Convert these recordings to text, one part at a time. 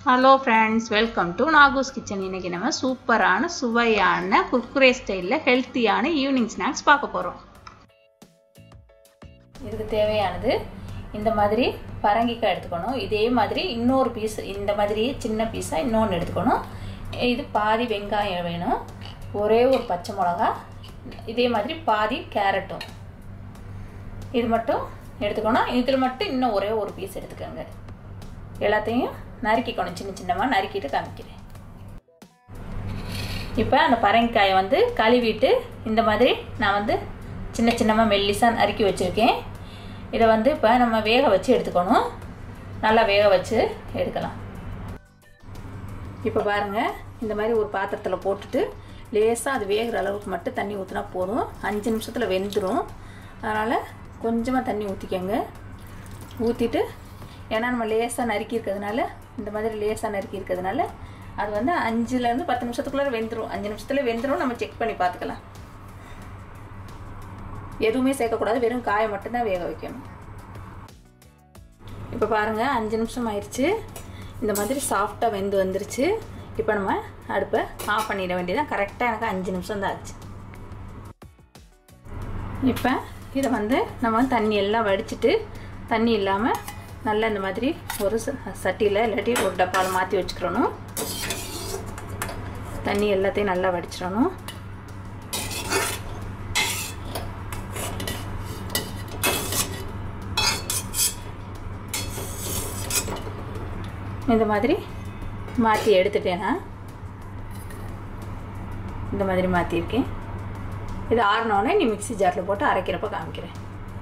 hello friends welcome to Nagu's kitchen இன்னைக்கு நம்ம சூப்பரான சுவையான குர்குரே ஸ்டைலில் ஹெல்த்தியான ஈவினிங் ஸ்நாக்ஸ் பார்க்க போகிறோம் இதுக்கு தேவையானது இந்த மாதிரி பரங்கிக்காய் எடுத்துக்கணும் இதே மாதிரி இன்னொரு பீஸ் இந்த மாதிரி சின்ன பீஸாக இன்னொன்று எடுத்துக்கணும் இது பாதி வெங்காயம் வேணும் ஒரே ஒரு பச்சை மிளகா இதே மாதிரி பாதி கேரட்டும் இது மட்டும் எடுத்துக்கணும் இதில் மட்டும் இன்னும் ஒரே ஒரு பீஸ் எடுத்துக்கோங்க எல்லாத்தையும் நறுக்கிக்கணும் சின்ன சின்னமாக நறுக்கிட்டு காமிக்கிறேன் இப்போ அந்த பரங்கிக்காயை வந்து கழுவிட்டு இந்த மாதிரி நான் வந்து சின்ன சின்னமாக மெல்லிசாக நறுக்கி வச்சுருக்கேன் இதை வந்து இப்போ நம்ம வேக வச்சு எடுத்துக்கணும் நல்லா வேக வச்சு எடுக்கலாம் இப்போ பாருங்கள் இந்த மாதிரி ஒரு பாத்திரத்தில் போட்டுட்டு லேசாக அது வேகிற அளவுக்கு மட்டும் தண்ணி ஊற்றினா போதும் அஞ்சு நிமிஷத்தில் வெந்துடும் அதனால் கொஞ்சமாக தண்ணி ஊற்றிக்கோங்க ஊற்றிட்டு ஏன்னா நம்ம லேசாக நறுக்கி இருக்கிறதுனால இந்த மாதிரி லேசாக நறுக்கி இருக்கிறதுனால அது வந்து அஞ்சுலேருந்து பத்து நிமிஷத்துக்குள்ளே வெந்துடும் அஞ்சு நிமிஷத்தில் வெந்துடும் நம்ம செக் பண்ணி பார்த்துக்கலாம் எதுவுமே சேர்க்கக்கூடாது வெறும் காயை மட்டும்தான் வேக வைக்கணும் இப்போ பாருங்கள் அஞ்சு நிமிஷம் ஆயிடுச்சு இந்த மாதிரி சாஃப்டாக வெந்து வந்துருச்சு இப்போ நம்ம அடுப்பை ஆஃப் பண்ணிட வேண்டியதான் கரெக்டாக எனக்கு அஞ்சு நிமிஷம் தான் ஆச்சு இப்போ இதை வந்து நம்ம தண்ணி எல்லாம் வடிச்சிட்டு தண்ணி இல்லாமல் நல்லா இந்த மாதிரி ஒரு சட்டியில் இல்லாட்டி ஒரு டப்பாவில் மாற்றி வச்சுக்கிறணும் தண்ணி எல்லாத்தையும் நல்லா வடிச்சிடணும் இந்த மாதிரி மாற்றி எடுத்துட்டேன்னா இந்த மாதிரி மாற்றிருக்கேன் இது ஆறினோடனே நீ மிக்சி ஜாரில் போட்டு அரைக்கிறப்ப காமிக்கிறேன்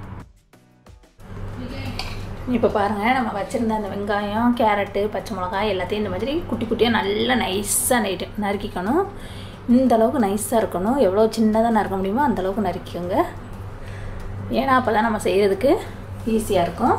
இப்போ பாருங்கள் நம்ம வச்சுருந்த அந்த வெங்காயம் கேரட்டு பச்சை மிளகாய் எல்லாத்தையும் இந்த மாதிரி குட்டி குட்டியாக நல்லா நைஸாக நைட்டு நறுக்கிக்கணும் இந்த அளவுக்கு நைஸாக இருக்கணும் எவ்வளோ சின்னதாக நறுக்க முடியுமோ அந்தளவுக்கு நறுக்கிக்கோங்க ஏன்னா அப்போ தான் நம்ம செய்கிறதுக்கு ஈஸியாக இருக்கும்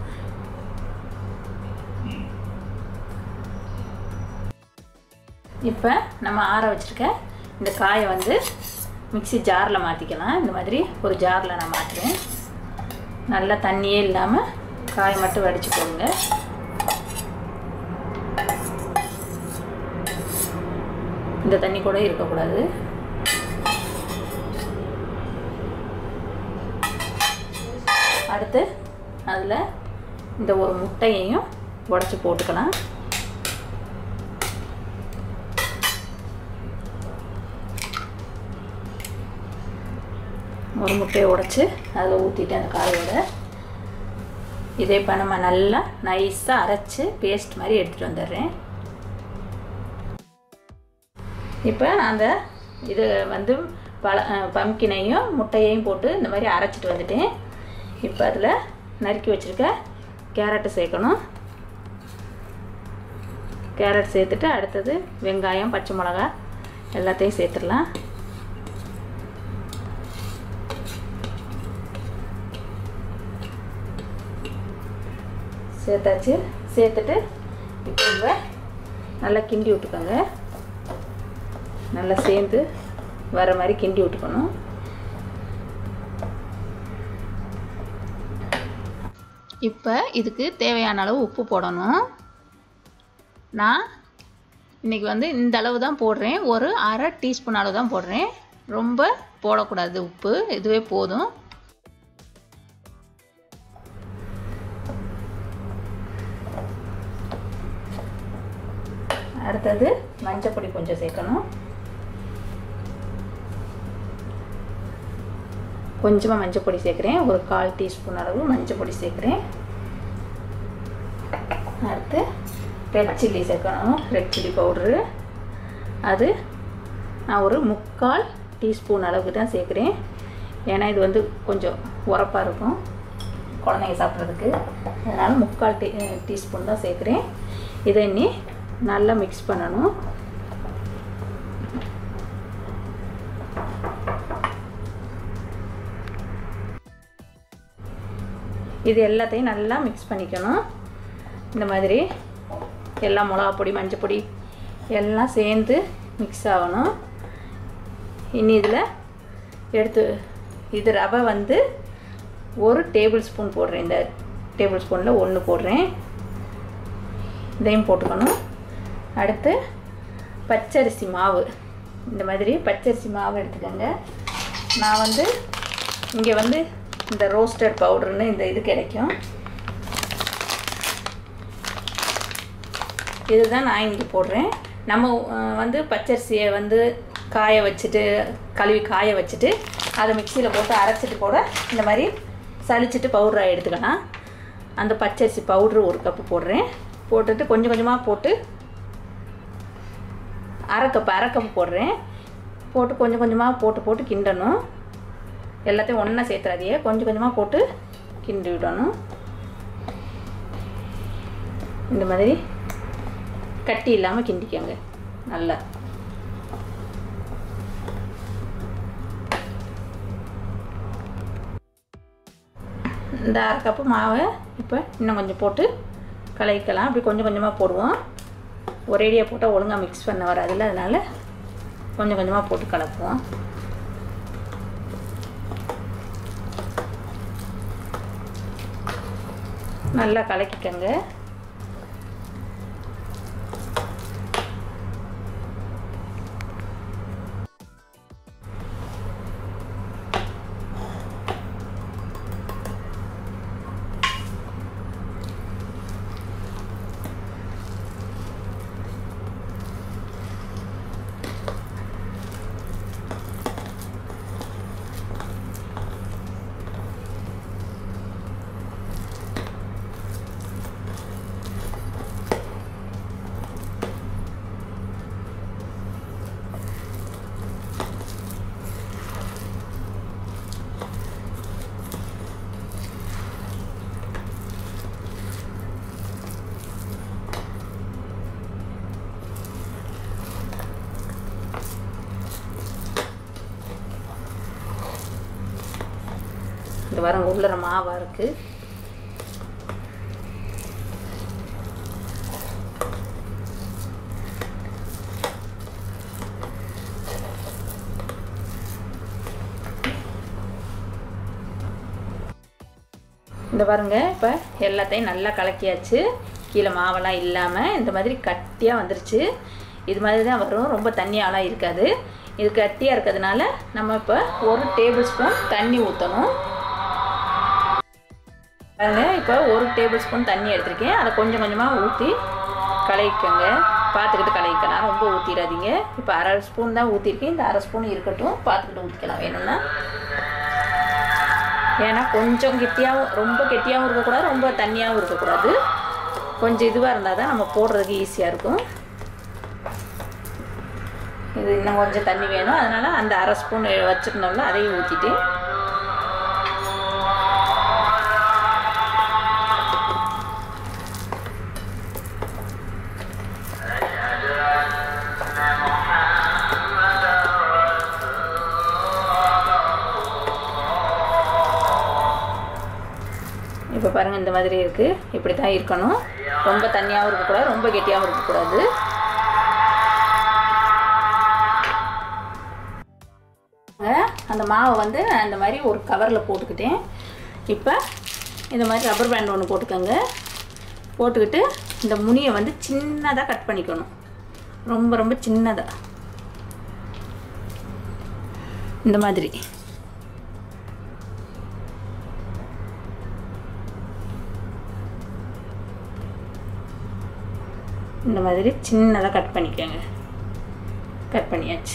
இப்போ நம்ம ஆற வச்சுருக்க இந்த காயை வந்து மிக்சி ஜாரில் மாற்றிக்கலாம் இந்த மாதிரி ஒரு ஜாரில் நான் மாற்றுறேன் நல்லா தண்ணியே இல்லாமல் காய் மட்டும் வடித்து போடுங்க இந்த தண்ணி கூட இருக்கக்கூடாது அடுத்து அதில் இந்த ஒரு முட்டையையும் உடச்சி போட்டுக்கலாம் ஒரு முட்டையை உடச்சி அதில் ஊற்றிட்டு அந்த காயோட இதே இப்போ நம்ம நல்லா நைஸாக அரைச்சி பேஸ்ட் மாதிரி எடுத்துகிட்டு வந்துடுறேன் இப்போ அந்த இது வந்து பழ பம்கினையும் முட்டையையும் போட்டு இந்த மாதிரி அரைச்சிட்டு வந்துட்டேன் இப்போ அதில் நறுக்கி வச்சுருக்க கேரட்டு சேர்க்கணும் கேரட் சேர்த்துட்டு அடுத்தது வெங்காயம் பச்சை மிளகா எல்லாத்தையும் சேர்த்துடலாம் சேர்த்தாச்சு சேர்த்துட்டு இப்போ இங்கே நல்லா கிண்டி விட்டுக்கோங்க நல்லா சேர்ந்து வர மாதிரி கிண்டி விட்டுக்கணும் இப்போ இதுக்கு தேவையான அளவு உப்பு போடணும் நான் இன்றைக்கி வந்து இந்த அளவு தான் போடுறேன் ஒரு அரை டீஸ்பூன் அளவு தான் போடுறேன் ரொம்ப போடக்கூடாது உப்பு இதுவே போதும் அடுத்தது மஞ்சப்பொடி கொஞ்சம் சேர்க்கணும் கொஞ்சமாக மஞ்சப்பொடி சேர்க்குறேன் ஒரு கால் டீஸ்பூன் அளவு மஞ்சப்பொடி சேர்க்குறேன் அடுத்து ரெட் சில்லி சேர்க்கணும் ரெட் சில்லி பவுட்ரு அது நான் ஒரு முக்கால் டீஸ்பூன் அளவுக்கு தான் சேர்க்குறேன் ஏன்னா இது வந்து கொஞ்சம் உரப்பாக இருக்கும் குழந்தைங்க சாப்பிட்றதுக்கு அதனால் முக்கால் டீ டீஸ்பூன் தான் சேர்க்குறேன் இதை இன்னி நல்லா மிக்ஸ் பண்ணணும் இது எல்லாத்தையும் நல்லா மிக்ஸ் பண்ணிக்கணும் இந்த மாதிரி எல்லாம் மிளகா பொடி மஞ்சள் பொடி எல்லாம் சேர்ந்து மிக்ஸ் ஆகணும் இனி இதில் எடுத்து இது ரவை வந்து ஒரு டேபிள் ஸ்பூன் போடுறேன் இந்த டேபிள் ஸ்பூனில் ஒன்று போடுறேன் இதையும் போட்டுக்கணும் அடுத்து பச்சரிசி மாவு இந்த மாதிரி பச்சரிசி மாவு எடுத்துக்கோங்க நான் வந்து இங்கே வந்து இந்த ரோஸ்டட் பவுடர்னு இந்த இது கிடைக்கும் இதுதான் நான் இங்கே போடுறேன் நம்ம அஹ், வந்து பச்சரிசியை வந்து காய வச்சுட்டு கழுவி காய வச்சுட்டு அதை மிக்சியில் போட்டு அரைச்சிட்டு கூட இந்த மாதிரி சலிச்சிட்டு பவுடராக எடுத்துக்கலாம் அந்த பச்சரிசி பவுட்ரு ஒரு கப்பு போடுறேன் போட்டுட்டு கொஞ்சம் கொஞ்சமாக போட்டு அரை கப்பு அரை கப்பு போடுறேன் போட்டு கொஞ்சம் கொஞ்சமாக போட்டு போட்டு கிண்டணும் எல்லாத்தையும் ஒன்றா சேர்த்துறாதையே கொஞ்சம் கொஞ்சமாக போட்டு கிண்டி விடணும் இந்த மாதிரி கட்டி இல்லாமல் கிண்டிக்கோங்க நல்லா இந்த அரை கப்பு மாவை இப்போ இன்னும் கொஞ்சம் போட்டு கலக்கிக்கலாம் அப்படி கொஞ்சம் கொஞ்சமாக போடுவோம் ஒரேடியாக போட்டால் ஒழுங்காக மிக்ஸ் பண்ண வராதுல்ல அதனால் கொஞ்சம் கொஞ்சமாக போட்டு கலக்குவோம் நல்லா கலக்கிக்கங்க இந்த வாரம் உள்ளர மாவாக இருக்குது இந்த பாருங்க இப்போ எல்லாத்தையும் நல்லா கலக்கியாச்சு கீழே மாவெல்லாம் இல்லாமல் இந்த மாதிரி கட்டியாக வந்துருச்சு இது மாதிரி தான் வரும் ரொம்ப தண்ணியாலாம் இருக்காது இது கட்டியாக இருக்கிறதுனால நம்ம இப்போ ஒரு டேபிள் ஸ்பூன் தண்ணி ஊற்றணும் பாருங்க இப்போ ஒரு டேபிள் ஸ்பூன் தண்ணி எடுத்திருக்கேன் அதை கொஞ்சம் கொஞ்சமாக ஊற்றி கலக்கிக்கோங்க பார்த்துக்கிட்டு கலக்கிக்கலாம் ரொம்ப ஊற்றிடாதீங்க இப்போ அரை ஸ்பூன் தான் ஊற்றிருக்கேன் இந்த அரை ஸ்பூன் இருக்கட்டும் பார்த்துக்கிட்டு ஊற்றிக்கலாம் வேணும்னா ஏன்னா கொஞ்சம் கெட்டியாகவும் ரொம்ப கெட்டியாகவும் இருக்கக்கூடாது ரொம்ப தண்ணியாகவும் இருக்கக்கூடாது கொஞ்சம் இதுவாக இருந்தால் தான் நம்ம போடுறதுக்கு ஈஸியாக இருக்கும் இது இன்னும் கொஞ்சம் தண்ணி வேணும் அதனால் அந்த அரை ஸ்பூன் வச்சுருந்தோம்ல அதையும் ஊற்றிட்டு இப்போ பாருங்கள் இந்த மாதிரி இருக்குது இப்படி தான் இருக்கணும் ரொம்ப தண்ணியாகவும் இருக்கக்கூடாது ரொம்ப கெட்டியாகவும் இருக்கக்கூடாது அந்த மாவை வந்து நான் இந்த மாதிரி ஒரு கவரில் போட்டுக்கிட்டேன் இப்போ இந்த மாதிரி ரப்பர் பேண்ட் ஒன்று போட்டுக்கோங்க போட்டுக்கிட்டு இந்த முனியை வந்து சின்னதாக கட் பண்ணிக்கணும் ரொம்ப ரொம்ப சின்னதாக இந்த மாதிரி இந்த மாதிரி சின்னதாக கட் பண்ணிக்கோங்க கட் பண்ணியாச்சு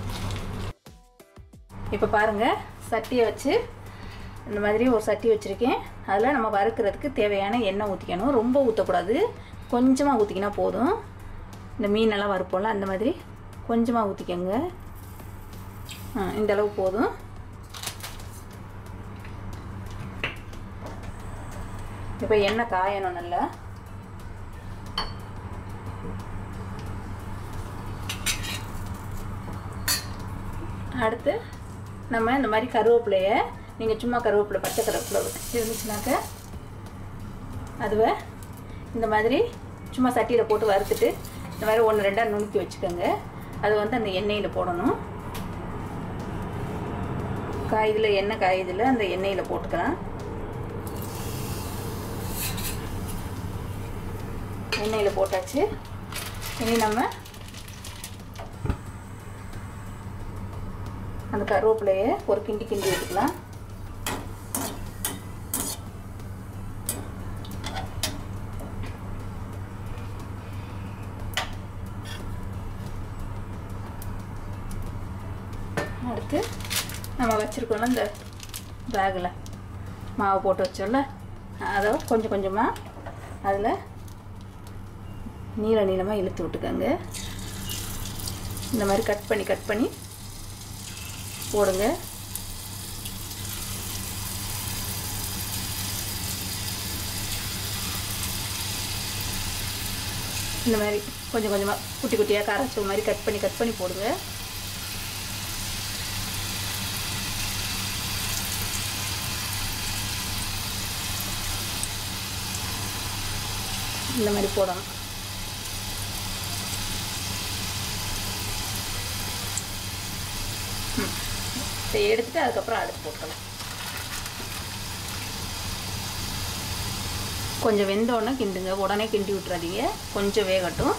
இப்போ பாருங்கள் சட்டியை வச்சு இந்த மாதிரி ஒரு சட்டி வச்சுருக்கேன் அதில் நம்ம வறுக்கிறதுக்கு தேவையான எண்ணெய் ஊற்றிக்கணும் ரொம்ப ஊற்றக்கூடாது கொஞ்சமாக ஊற்றிக்கினா போதும் இந்த மீனெல்லாம் வறுப்போம்ல அந்த மாதிரி கொஞ்சமாக ஊற்றிக்கோங்க இந்த அளவு போதும் இப்போ எண்ணெய் காயணும் நல்லா அடுத்து நம்ம இந்த மாதிரி கருவேப்பிலைய நீங்கள் சும்மா கருவேப்பிலை பச்சை கருவேப்பிலை இருந்துச்சுனாக்க அதுவை இந்த மாதிரி சும்மா சட்டியில் போட்டு வறுத்துட்டு இந்த மாதிரி ஒன்று ரெண்டாக நுணுக்கி வச்சுக்கோங்க அது வந்து அந்த எண்ணெயில் போடணும் காய்தில் எண்ணெய் காய்தில் அந்த எண்ணெயில் போட்டுக்கலாம் எண்ணெயில் போட்டாச்சு இனி நம்ம அந்த கருவேப்பிலையை ஒரு கிண்டி கிண்டி விட்டுக்கலாம் அடுத்து நம்ம வச்சுருக்கோம்ல இந்த பேக்கில் மாவு போட்டு வச்சோம்ல அதை கொஞ்சம் கொஞ்சமாக அதில் நீள நீளமாக இழுத்து விட்டுக்கோங்க இந்த மாதிரி கட் பண்ணி கட் பண்ணி போடுங்க இந்த மாதிரி கொஞ்சம் கொஞ்சமாக குட்டி குட்டியாக கரைச்ச மாதிரி கட் பண்ணி கட் பண்ணி போடுங்க இந்த மாதிரி போடணும் இதை எடுத்துட்டு அதுக்கப்புறம் அடுத்து போட்டுக்கலாம் கொஞ்சம் வெந்தோடனே கிண்டுங்க உடனே கிண்டி விட்டுறாதீங்க கொஞ்சம் வேகட்டும்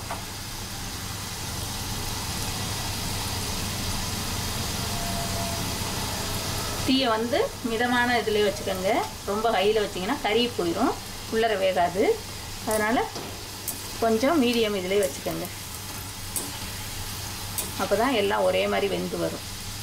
தீயை வந்து மிதமான இதிலே வச்சுக்கோங்க ரொம்ப ஹையில் வச்சிங்கன்னா கறி போயிடும் உள்ளர வேகாது அதனால் கொஞ்சம் மீடியம் இதிலே வச்சுக்கோங்க அப்போ தான் எல்லாம் ஒரே மாதிரி வெந்து வரும்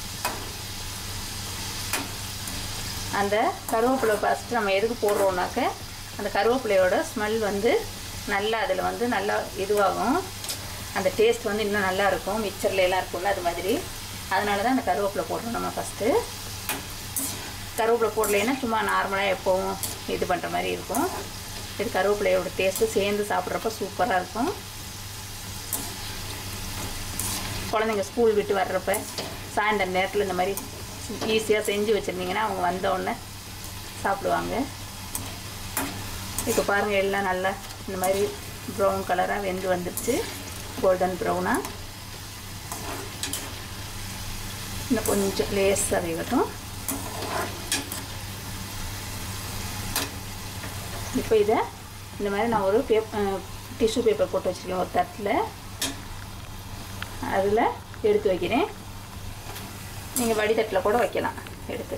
அந்த கருவேப்பிலை ஃபஸ்ட்டு நம்ம எதுக்கு போடுறோம்னாக்க அந்த கருவேப்பிலையோட ஸ்மெல் வந்து நல்லா அதில் வந்து நல்லா இதுவாகும் அந்த டேஸ்ட் வந்து இன்னும் நல்லா இருக்கும் மிக்சரில் எல்லாம் இருக்கும்ல அது மாதிரி அதனால தான் அந்த கருவேப்பிலை போடுறோம் நம்ம ஃபஸ்ட்டு கருவேப்பிலை போடலைன்னா சும்மா நார்மலாக எப்போவும் இது பண்ணுற மாதிரி இருக்கும் இது கருவேப்பிலையோட டேஸ்ட்டு சேர்ந்து சாப்பிட்றப்ப சூப்பராக இருக்கும் குழந்தைங்க ஸ்கூல் விட்டு வர்றப்ப சாயந்தரம் நேரத்தில் இந்த மாதிரி ஈஸியாக செஞ்சு வச்சுருந்தீங்கன்னா அவங்க வந்த உடனே சாப்பிடுவாங்க இப்போ பாருங்கள் எல்லாம் நல்லா இந்த மாதிரி ப்ரௌன் கலராக வெந்து வந்துடுச்சு கோல்டன் ப்ரௌனாக இன்னும் கொஞ்சம் லேஸாக வேகட்டும் இப்போ இதை இந்த மாதிரி நான் ஒரு பேப் டிஷ்யூ பேப்பர் போட்டு வச்சுருக்கேன் ஒரு தட்டில் அதில் எடுத்து வைக்கிறேன் நீங்கள் வடிதட்டில் கூட வைக்கலாம் எடுத்து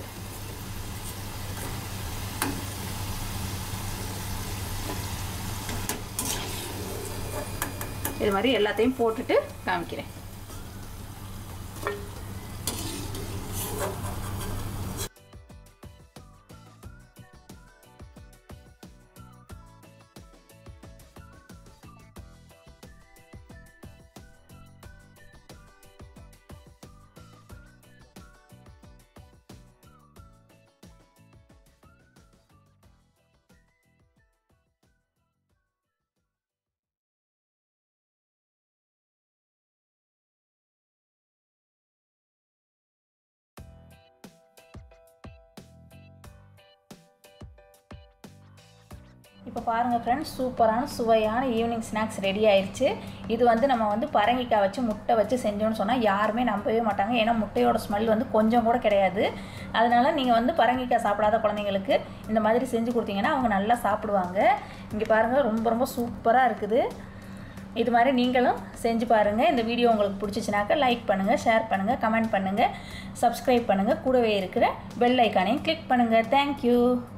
இது மாதிரி எல்லாத்தையும் போட்டுட்டு காமிக்கிறேன் இப்போ பாருங்கள் ஃப்ரெண்ட்ஸ் சூப்பரான சுவையான ஈவினிங் ஸ்நாக்ஸ் ரெடி ஆயிடுச்சு இது வந்து நம்ம வந்து பரங்கிக்காய் வச்சு முட்டை வச்சு செஞ்சோன்னு சொன்னால் யாருமே நம்பவே மாட்டாங்க ஏன்னா முட்டையோட ஸ்மெல் வந்து கொஞ்சம் கூட கிடையாது அதனால நீங்கள் வந்து பரங்கிக்காய் சாப்பிடாத குழந்தைங்களுக்கு இந்த மாதிரி செஞ்சு கொடுத்தீங்கன்னா அவங்க நல்லா சாப்பிடுவாங்க இங்கே பாருங்கள் ரொம்ப ரொம்ப சூப்பராக இருக்குது இது மாதிரி நீங்களும் செஞ்சு பாருங்கள் இந்த வீடியோ உங்களுக்கு பிடிச்சிச்சினாக்கா லைக் பண்ணுங்கள் ஷேர் பண்ணுங்கள் கமெண்ட் பண்ணுங்கள் சப்ஸ்கிரைப் பண்ணுங்கள் கூடவே இருக்கிற பெல் ஐக்கானையும் கிளிக் பண்ணுங்கள் தேங்க்யூ